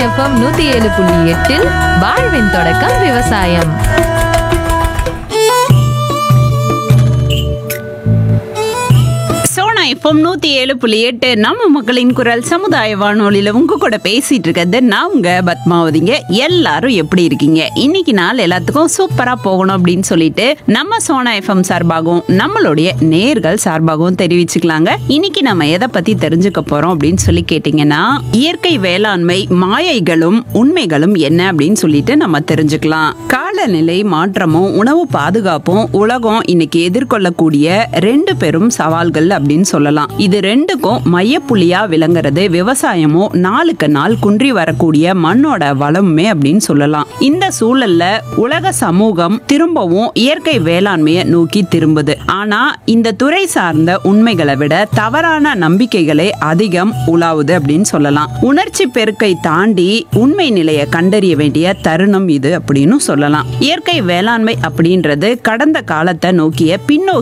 FM நூத்தி ஏழு புள்ளி எட்டில் வாழ்வின் தொடக்கம் விவசாயம் சோனா எஃப்எம் நூத்தி ஏழு புள்ளி எட்டு நம்ம மக்களின் குரல் சமுதாய வானொலியில உங்க கூட பேசிட்டு இருக்கிறது நான் உங்க பத்மாவதிங்க எல்லாரும் எப்படி இருக்கீங்க இன்னைக்கு நாள் எல்லாத்துக்கும் சூப்பரா போகணும் அப்படின்னு சொல்லிட்டு நம்ம சோனா எஃப்எம் சார்பாகவும் நம்மளுடைய நேர்கள் சார்பாகவும் தெரிவிச்சுக்கலாங்க இன்னைக்கு நம்ம எதை பத்தி தெரிஞ்சுக்க போறோம் அப்படின்னு சொல்லி கேட்டீங்கன்னா இயற்கை வேளாண்மை மாயைகளும் உண்மைகளும் என்ன அப்படின்னு சொல்லிட்டு நம்ம தெரிஞ்சுக்கலாம் காலநிலை மாற்றமும் உணவு பாதுகாப்பும் உலகம் இன்னைக்கு எதிர்கொள்ளக்கூடிய ரெண்டு பெரும் சவால்கள் அப்படின்னு சொல்லலாம் இது ரெண்டுக்கும் மையப்புள்ளியா விளங்குறது விவசாயமும் நாளுக்கு நாள் குன்றி வரக்கூடிய மண்ணோட வளமுமே அப்படின்னு சொல்லலாம் இந்த சூழல்ல உலக சமூகம் திரும்பவும் இயற்கை வேளாண்மையை நோக்கி திரும்புது ஆனா இந்த துறை சார்ந்த உண்மைகளை விட தவறான நம்பிக்கைகளே அதிகம் உலாவுது அப்படின்னு சொல்லலாம் உணர்ச்சி பெருக்கை தாண்டி உண்மை நிலையை கண்டறிய வேண்டிய தருணம் இது அப்படின்னு சொல்லலாம் இயற்கை வேளாண்மை அப்படின்றது கடந்த காலத்தை நோக்கிய பின்னோக்கி